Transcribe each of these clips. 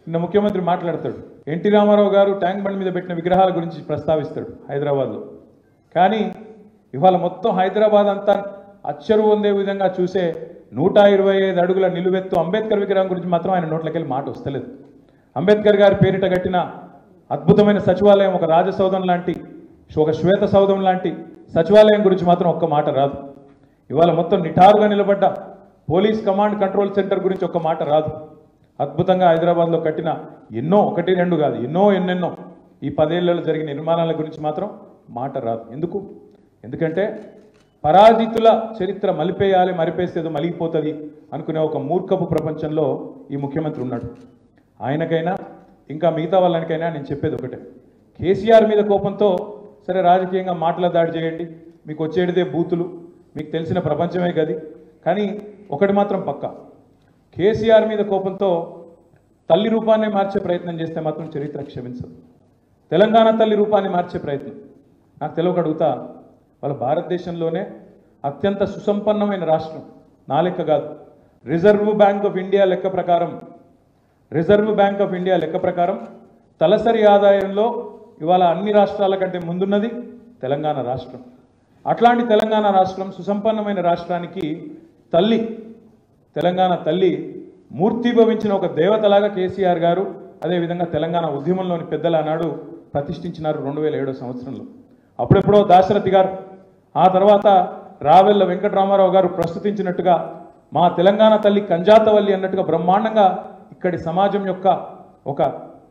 నిన్న ముఖ్యమంత్రి మాట్లాడతాడు ఎన్టీ రామారావు గారు ట్యాంక్ బండ్ మీద పెట్టిన విగ్రహాల గురించి ప్రస్తావిస్తాడు హైదరాబాద్లో కానీ ఇవాళ మొత్తం హైదరాబాద్ అంతా అచ్చరు పొందే విధంగా చూసే నూట ఇరవై ఐదు అడుగుల నిలువెత్తు అంబేద్కర్ విగ్రహం గురించి మాత్రం ఆయన నోట్లకెళ్ళి మాట వస్తలేదు అంబేద్కర్ గారి పేరిట కట్టిన అద్భుతమైన సచివాలయం ఒక రాజసౌధం లాంటి ఒక శ్వేత సౌధం లాంటి సచివాలయం గురించి మాత్రం ఒక్క మాట రాదు ఇవాళ మొత్తం నిఠారుగా నిలబడ్డ పోలీస్ కమాండ్ కంట్రోల్ సెంటర్ గురించి ఒక్క మాట రాదు అద్భుతంగా హైదరాబాద్లో కట్టిన ఎన్నో ఒకటి రెండు కాదు ఎన్నో ఎన్నెన్నో ఈ పదేళ్లలో జరిగిన నిర్మాణాల గురించి మాత్రం మాట రాదు ఎందుకు ఎందుకంటే పరాజితుల చరిత్ర మలిపేయాలి మరిపేస్తే ఏదో మలిగిపోతుంది అనుకునే ఒక మూర్ఖపు ప్రపంచంలో ఈ ముఖ్యమంత్రి ఉన్నాడు ఆయనకైనా ఇంకా మిగతా వాళ్ళనికైనా నేను చెప్పేది ఒకటే కేసీఆర్ మీద కోపంతో సరే రాజకీయంగా మాటల దాడి చేయండి మీకు వచ్చేటిదే బూతులు మీకు తెలిసిన ప్రపంచమే గది కానీ ఒకటి మాత్రం పక్కా కేసీఆర్ మీద కోపంతో తల్లి రూపాన్ని మార్చే ప్రయత్నం చేస్తే మాత్రం చరిత్ర క్షమించదు తెలంగాణ తల్లి రూపాన్ని మార్చే ప్రయత్నం నాకు తెలియక అడుగుతా వాళ్ళ భారతదేశంలోనే అత్యంత సుసంపన్నమైన రాష్ట్రం నా లెక్క కాదు రిజర్వ్ బ్యాంక్ ఆఫ్ ఇండియా లెక్క ప్రకారం రిజర్వ్ బ్యాంక్ ఆఫ్ ఇండియా లెక్క ప్రకారం తలసరి ఆదాయంలో ఇవాళ అన్ని రాష్ట్రాల కంటే ముందున్నది తెలంగాణ రాష్ట్రం అట్లాంటి తెలంగాణ రాష్ట్రం సుసంపన్నమైన రాష్ట్రానికి తల్లి తెలంగాణ తల్లి మూర్తిభవించిన ఒక దేవతలాగా కేసీఆర్ గారు అదేవిధంగా తెలంగాణ ఉద్యమంలోని పెద్దలు ఆనాడు ప్రతిష్ఠించినారు రెండు వేల ఏడో సంవత్సరంలో అప్పుడెప్పుడో దాశరథి గారు ఆ తర్వాత రావెల్ల వెంకటరామారావు గారు ప్రస్తుతించినట్టుగా మా తెలంగాణ తల్లి కంజాతవల్లి అన్నట్టుగా బ్రహ్మాండంగా ఇక్కడి సమాజం యొక్క ఒక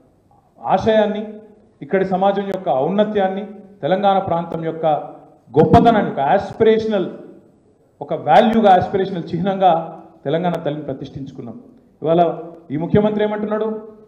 ఆశయాన్ని ఇక్కడి సమాజం యొక్క ఔన్నత్యాన్ని తెలంగాణ ప్రాంతం యొక్క గొప్పతనాన్ని ఒక ఆస్పిరేషనల్ ఒక వాల్యూగా ఆస్పిరేషనల్ చిహ్నంగా తెలంగాణ తల్లిని ప్రతిష్ఠించుకున్నాం ఇవాళ ఈ ముఖ్యమంత్రి ఏమంటున్నాడు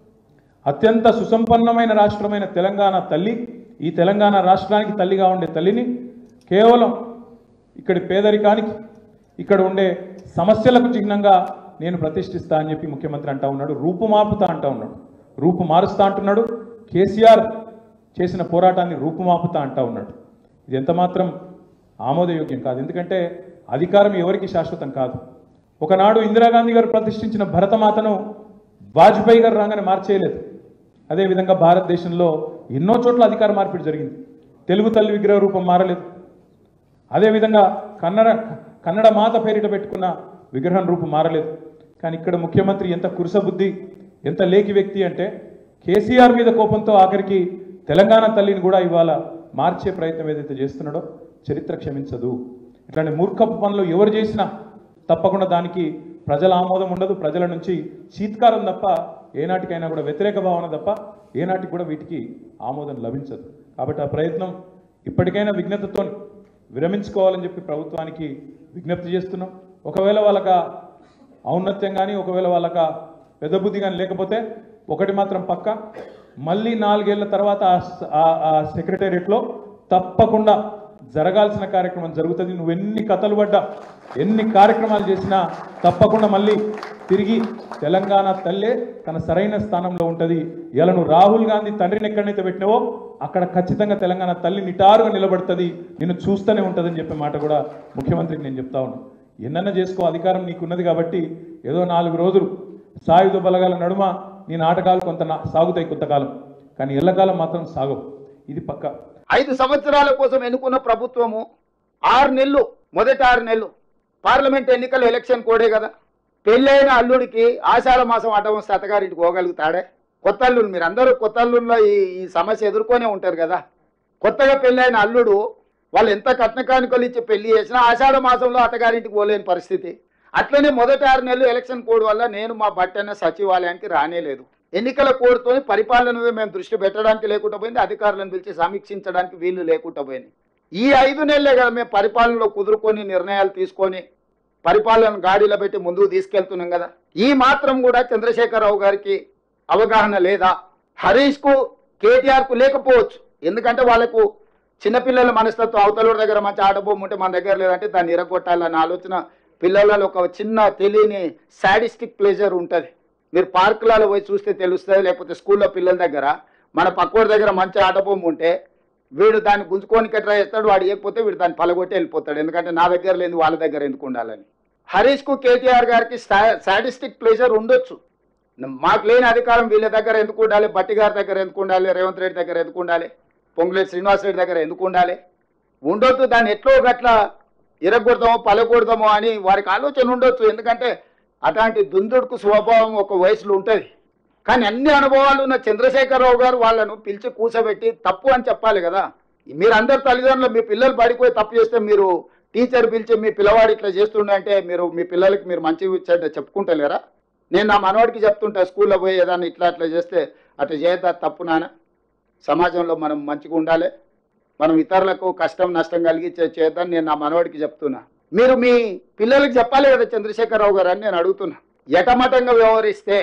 అత్యంత సుసంపన్నమైన రాష్ట్రమైన తెలంగాణ తల్లి ఈ తెలంగాణ రాష్ట్రానికి తల్లిగా ఉండే తల్లిని కేవలం ఇక్కడి పేదరికానికి ఇక్కడ ఉండే సమస్యలకు చిహ్నంగా నేను ప్రతిష్ఠిస్తా అని చెప్పి ముఖ్యమంత్రి అంటా ఉన్నాడు రూపుమాపుతా అంటా ఉన్నాడు రూపు మారుస్తా అంటున్నాడు కేసీఆర్ చేసిన పోరాటాన్ని రూపుమాపుతా అంటా ఉన్నాడు ఇది ఎంత మాత్రం ఆమోదయోగ్యం కాదు ఎందుకంటే అధికారం ఎవరికి శాశ్వతం కాదు ఒకనాడు ఇందిరాగాంధీ గారు ప్రతిష్ఠించిన భరతమాతను వాజ్పేయి గారు రాగానే మార్చేయలేదు అదేవిధంగా భారతదేశంలో ఎన్నో చోట్ల అధికార మార్పిడి జరిగింది తెలుగు తల్లి విగ్రహ రూపం మారలేదు అదేవిధంగా కన్నడ కన్నడ మాత పేరిట పెట్టుకున్న విగ్రహం రూపం మారలేదు కానీ ఇక్కడ ముఖ్యమంత్రి ఎంత కురుసబుద్ధి ఎంత లేకి వ్యక్తి అంటే కేసీఆర్ మీద కోపంతో ఆఖరికి తెలంగాణ తల్లిని కూడా ఇవాళ మార్చే ప్రయత్నం ఏదైతే చేస్తున్నాడో చరిత్ర క్షమించదు ఇట్లాంటి మూర్ఖపు పనులు ఎవరు చేసినా తప్పకుండా దానికి ప్రజల ఆమోదం ఉండదు ప్రజల నుంచి చీత్కారం తప్ప ఏనాటికైనా కూడా వ్యతిరేక భావన తప్ప ఏనాటికి కూడా వీటికి ఆమోదం లభించదు కాబట్టి ఆ ప్రయత్నం ఇప్పటికైనా విఘ్నతతో విరమించుకోవాలని చెప్పి ప్రభుత్వానికి విజ్ఞప్తి చేస్తున్నాం ఒకవేళ వాళ్ళక ఔన్నత్యం కానీ ఒకవేళ వాళ్ళక పెద్ద బుద్ధి కానీ లేకపోతే ఒకటి మాత్రం పక్క మళ్ళీ నాలుగేళ్ల తర్వాత ఆ స- ఆ- ఆ సెక్రటేరియట్లో తప్పకుండా జరగాల్సిన కార్యక్రమం జరుగుతుంది నువ్వు ఎన్ని కథలు పడ్డా ఎన్ని కార్యక్రమాలు చేసినా తప్పకుండా మళ్ళీ తిరిగి తెలంగాణ తల్లే తన సరైన స్థానంలో ఉంటుంది ఇలా నువ్వు రాహుల్ గాంధీ తండ్రిని ఎక్కడైతే పెట్టినావో అక్కడ ఖచ్చితంగా తెలంగాణ తల్లి నిటారుగా నిలబడుతుంది నిన్ను చూస్తూనే ఉంటుందని చెప్పే మాట కూడా ముఖ్యమంత్రికి నేను చెప్తా ఉన్నాను ఎన్నన్నా చేసుకో అధికారం నీకున్నది కాబట్టి ఏదో నాలుగు రోజులు సాయుధ బలగాల నడుమ నీ నాటకాలు కొంత నా- సాగుతాయి కొంతకాలం కానీ ఎల్లకాలం మాత్రం సాగవు ఇది పక్క ఐదు సంవత్సరాల కోసం ఎన్నుకున్న ప్రభుత్వము ఆరు నెలలు మొదటి ఆరు నెలలు పార్లమెంట్ ఎన్నికల ఎలక్షన్ కోడే కదా పెళ్ళైన అల్లుడికి ఆషాఢ మాసం అడ్డం వస్తే అత్తగారింటికి పోగలుగుతాడే కొత్త అల్లుడు మీరు అందరూ కొత్త అల్లుల్లో ఈ ఈ సమస్య ఎదుర్కొనే ఉంటారు కదా కొత్తగా పెళ్ళైన అల్లుడు వాళ్ళు ఎంత కట్న కానుకలు ఇచ్చి పెళ్లి చేసినా ఆషాఢ మాసంలో అత్తగారింటికి పోలేని పరిస్థితి అట్లనే మొదటి ఆరు నెలలు ఎలక్షన్ కోడ్ వల్ల నేను మా బట్టన్న సచివాలయానికి రానేలేదు ఎన్నికల కోడ్తో పరిపాలన మీద మేము దృష్టి పెట్టడానికి లేకుండా పోయింది అధికారులను పిలిచి సమీక్షించడానికి వీళ్ళు లేకుండా పోయింది ఈ ఐదు నెలలే కదా మేము పరిపాలనలో కుదురుకొని నిర్ణయాలు తీసుకొని పరిపాలన గాడిలో పెట్టి ముందుకు తీసుకెళ్తున్నాం కదా ఈ మాత్రం కూడా చంద్రశేఖరరావు గారికి అవగాహన లేదా హరీష్ కు కేటీఆర్ కు లేకపోవచ్చు ఎందుకంటే వాళ్ళకు చిన్నపిల్లల మనస్తత్వం అవతల దగ్గర మంచి ఆటబొమ్మ ఉంటే మన దగ్గర లేదంటే దాన్ని ఇరగొట్టాలన్న ఆలోచన పిల్లలలో ఒక చిన్న తెలియని సాడిస్టిక్ ప్లేజర్ ఉంటుంది మీరు పార్కులలో పోయి చూస్తే తెలుస్తుంది లేకపోతే స్కూల్లో పిల్లల దగ్గర మన పక్కోడి దగ్గర మంచి ఆటబొమ్మ ఉంటే వీడు దాన్ని గుంజుకోనికి ట్రై చేస్తాడు వాడు ఇవ్వకపోతే వీడు దాన్ని పలగొట్టి వెళ్ళిపోతాడు ఎందుకంటే నా దగ్గర లేదు వాళ్ళ దగ్గర ఎందుకు ఉండాలని హరీష్ కు కేటీఆర్ గారికి సాడిస్టిక్ ప్లేజర్ ఉండొచ్చు మాకు లేని అధికారం వీళ్ళ దగ్గర ఎందుకు ఉండాలి బట్టి గారి దగ్గర ఎందుకు ఉండాలి రేవంత్ రెడ్డి దగ్గర ఎందుకు ఉండాలి పొంగులేటి శ్రీనివాస్ రెడ్డి దగ్గర ఎందుకు ఉండాలి ఉండొద్దు దాన్ని ఎట్లో గట్ల ఇరగొడదామో పలగొడదామో అని వారికి ఆలోచన ఉండొచ్చు ఎందుకంటే అట్లాంటి దుందుడుకు స్వభావం ఒక వయసులో ఉంటుంది కానీ అన్ని అనుభవాలు ఉన్న చంద్రశేఖరరావు గారు వాళ్ళను పిలిచి కూర్చోబెట్టి తప్పు అని చెప్పాలి కదా మీరు అందరు తల్లిదండ్రులు మీ పిల్లలు పడిపోయి తప్పు చేస్తే మీరు టీచర్ పిలిచి మీ పిల్లవాడు ఇట్లా చేస్తుండే అంటే మీరు మీ పిల్లలకి మీరు మంచి చెడ్డ చెప్పుకుంటలేరా నేను నా మనవాడికి చెప్తుంటా స్కూల్లో పోయి ఏదన్నా ఇట్లా అట్లా చేస్తే అట్లా చేయద్దా తప్పు నాన్న సమాజంలో మనం మంచిగా ఉండాలి మనం ఇతరులకు కష్టం నష్టం కలిగించే చేద్దాం నేను నా మనవాడికి చెప్తున్నా మీరు మీ పిల్లలకి చెప్పాలి కదా చంద్రశేఖరరావు గారు అని నేను అడుగుతున్నా ఎటమటంగా వ్యవహరిస్తే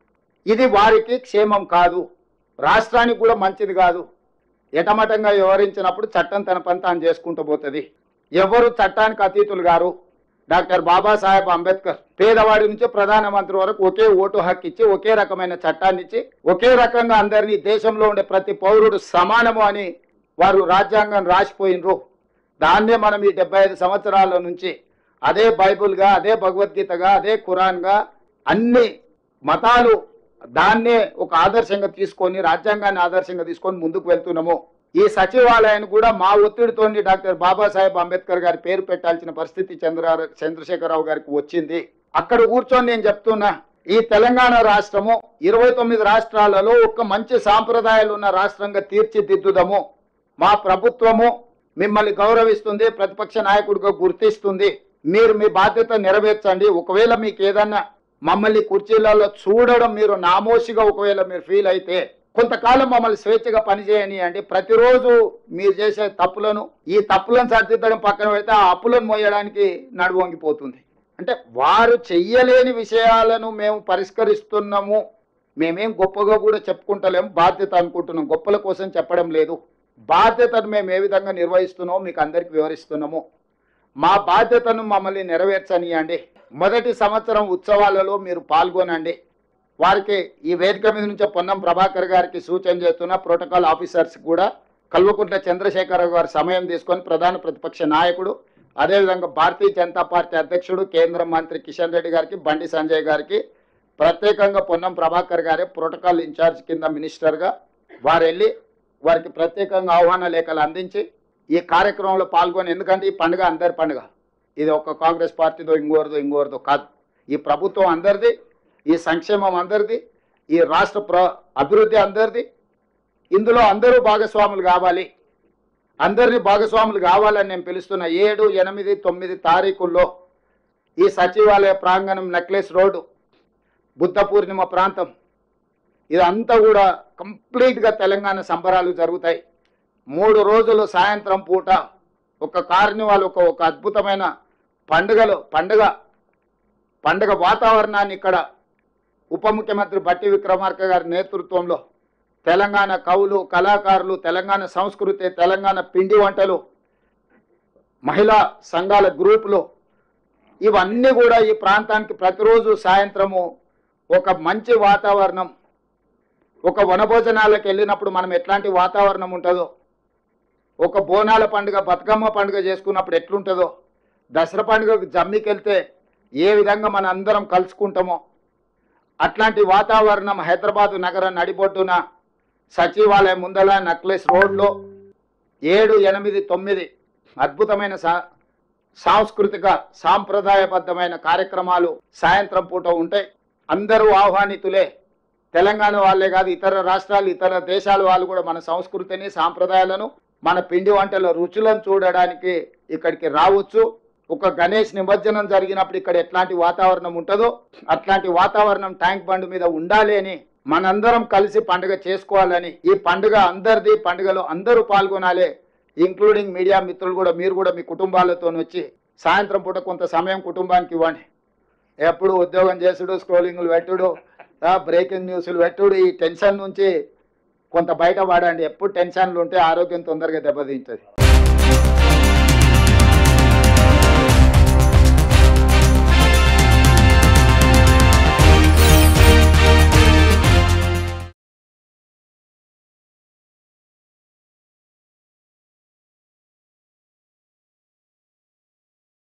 ఇది వారికి క్షేమం కాదు రాష్ట్రానికి కూడా మంచిది కాదు ఎటమటంగా వ్యవహరించినప్పుడు చట్టం తన పని తాను చేసుకుంటూ పోతుంది ఎవరు చట్టానికి అతీతులు గారు డాక్టర్ బాబాసాహెబ్ అంబేద్కర్ పేదవాడి నుంచి ప్రధానమంత్రి వరకు ఒకే ఓటు హక్కు ఇచ్చి ఒకే రకమైన చట్టాన్ని ఇచ్చి ఒకే రకంగా అందరినీ దేశంలో ఉండే ప్రతి పౌరుడు సమానము అని వారు రాజ్యాంగం రాసిపోయినరు దాన్నే మనం ఈ డెబ్బై ఐదు సంవత్సరాల నుంచి అదే బైబుల్గా అదే భగవద్గీతగా అదే ఖురాన్గా అన్ని మతాలు దాన్నే ఒక ఆదర్శంగా తీసుకొని రాజ్యాంగాన్ని ఆదర్శంగా తీసుకొని ముందుకు వెళ్తున్నాము ఈ సచివాలయాన్ని కూడా మా ఒత్తిడితోని డాక్టర్ బాబాసాహెబ్ అంబేద్కర్ గారి పేరు పెట్టాల్సిన పరిస్థితి చంద్ర చంద్రశేఖరరావు గారికి వచ్చింది అక్కడ కూర్చొని నేను చెప్తున్నా ఈ తెలంగాణ రాష్ట్రము ఇరవై తొమ్మిది రాష్ట్రాలలో ఒక మంచి సాంప్రదాయాలు ఉన్న రాష్ట్రంగా తీర్చిదిద్దుదము మా ప్రభుత్వము మిమ్మల్ని గౌరవిస్తుంది ప్రతిపక్ష నాయకుడిగా గుర్తిస్తుంది మీరు మీ బాధ్యత నెరవేర్చండి ఒకవేళ మీకు ఏదన్నా మమ్మల్ని కుర్చీలలో చూడడం మీరు నామోషిగా ఒకవేళ మీరు ఫీల్ అయితే కొంతకాలం మమ్మల్ని స్వేచ్ఛగా పనిచేయని అండి ప్రతిరోజు మీరు చేసే తప్పులను ఈ తప్పులను సరిదిద్దడం పక్కన పెడితే ఆ అప్పులను మోయడానికి నడువు వంగిపోతుంది అంటే వారు చెయ్యలేని విషయాలను మేము పరిష్కరిస్తున్నాము మేమేం గొప్పగా కూడా చెప్పుకుంటలేము బాధ్యత అనుకుంటున్నాం గొప్పల కోసం చెప్పడం లేదు బాధ్యతను మేము ఏ విధంగా నిర్వహిస్తున్నామో మీకు అందరికి వివరిస్తున్నాము మా బాధ్యతను మమ్మల్ని నెరవేర్చనియండి మొదటి సంవత్సరం ఉత్సవాలలో మీరు పాల్గొనండి వారికి ఈ వేదిక మీద నుంచి పొన్నం ప్రభాకర్ గారికి సూచన చేస్తున్న ప్రోటోకాల్ ఆఫీసర్స్ కూడా కల్వకుంట్ల చంద్రశేఖరరావు గారి సమయం తీసుకొని ప్రధాన ప్రతిపక్ష నాయకుడు అదేవిధంగా భారతీయ జనతా పార్టీ అధ్యక్షుడు కేంద్ర మంత్రి కిషన్ రెడ్డి గారికి బండి సంజయ్ గారికి ప్రత్యేకంగా పొన్నం ప్రభాకర్ గారే ప్రోటోకాల్ ఇన్ఛార్జ్ కింద మినిస్టర్గా వారు వెళ్ళి వారికి ప్రత్యేకంగా ఆహ్వాన లేఖలు అందించి ఈ కార్యక్రమంలో పాల్గొని ఎందుకంటే ఈ పండుగ అందరి పండుగ ఇది ఒక కాంగ్రెస్ పార్టీదో ఇంకోరిదో ఇంకోరిదో కాదు ఈ ప్రభుత్వం అందరిది ఈ సంక్షేమం అందరిది ఈ రాష్ట్ర ప్ర అభివృద్ధి అందరిది ఇందులో అందరూ భాగస్వాములు కావాలి అందరినీ భాగస్వాములు కావాలని నేను పిలుస్తున్న ఏడు ఎనిమిది తొమ్మిది తారీఖుల్లో ఈ సచివాలయ ప్రాంగణం నెక్లెస్ రోడ్డు బుద్ధ పూర్ణిమ ప్రాంతం ఇదంతా కూడా కంప్లీట్గా తెలంగాణ సంబరాలు జరుగుతాయి మూడు రోజులు సాయంత్రం పూట ఒక కార్నివాల్ ఒక ఒక అద్భుతమైన పండుగలు పండుగ పండుగ వాతావరణాన్ని ఇక్కడ ఉప ముఖ్యమంత్రి బట్టి విక్రమార్క గారి నేతృత్వంలో తెలంగాణ కవులు కళాకారులు తెలంగాణ సంస్కృతి తెలంగాణ పిండి వంటలు మహిళా సంఘాల గ్రూపులు ఇవన్నీ కూడా ఈ ప్రాంతానికి ప్రతిరోజు సాయంత్రము ఒక మంచి వాతావరణం ఒక వనభోజనాలకు వెళ్ళినప్పుడు మనం ఎట్లాంటి వాతావరణం ఉంటుందో ఒక బోనాల పండుగ బతుకమ్మ పండుగ చేసుకున్నప్పుడు ఎట్లుంటుందో దసరా పండుగకు జమ్మికి వెళ్తే ఏ విధంగా మన అందరం కలుసుకుంటామో అట్లాంటి వాతావరణం హైదరాబాదు నగరం నడిబొడ్డున సచివాలయం ముందల నక్లెస్ రోడ్లో ఏడు ఎనిమిది తొమ్మిది అద్భుతమైన సా సాంస్కృతిక సాంప్రదాయబద్ధమైన కార్యక్రమాలు సాయంత్రం పూట ఉంటాయి అందరూ ఆహ్వానితులే తెలంగాణ వాళ్ళే కాదు ఇతర రాష్ట్రాలు ఇతర దేశాల వాళ్ళు కూడా మన సంస్కృతిని సాంప్రదాయాలను మన పిండి వంటల రుచులను చూడడానికి ఇక్కడికి రావచ్చు ఒక గణేష్ నిమజ్జనం జరిగినప్పుడు ఇక్కడ ఎట్లాంటి వాతావరణం ఉంటుందో అట్లాంటి వాతావరణం ట్యాంక్ బండ్ మీద ఉండాలి అని మనందరం కలిసి పండుగ చేసుకోవాలని ఈ పండుగ అందరిది పండుగలో అందరూ పాల్గొనాలి ఇంక్లూడింగ్ మీడియా మిత్రులు కూడా మీరు కూడా మీ కుటుంబాలతో వచ్చి సాయంత్రం పూట కొంత సమయం కుటుంబానికి ఇవ్వండి ఎప్పుడు ఉద్యోగం చేసుడు స్క్రోలింగ్లు పెట్టుడు బ్రేకింగ్ న్యూస్లు పెట్టుడు ఈ టెన్షన్ నుంచి కొంత బయట పడండి ఎప్పుడు టెన్షన్లు ఉంటే ఆరోగ్యం తొందరగా దెబ్బతింటుంది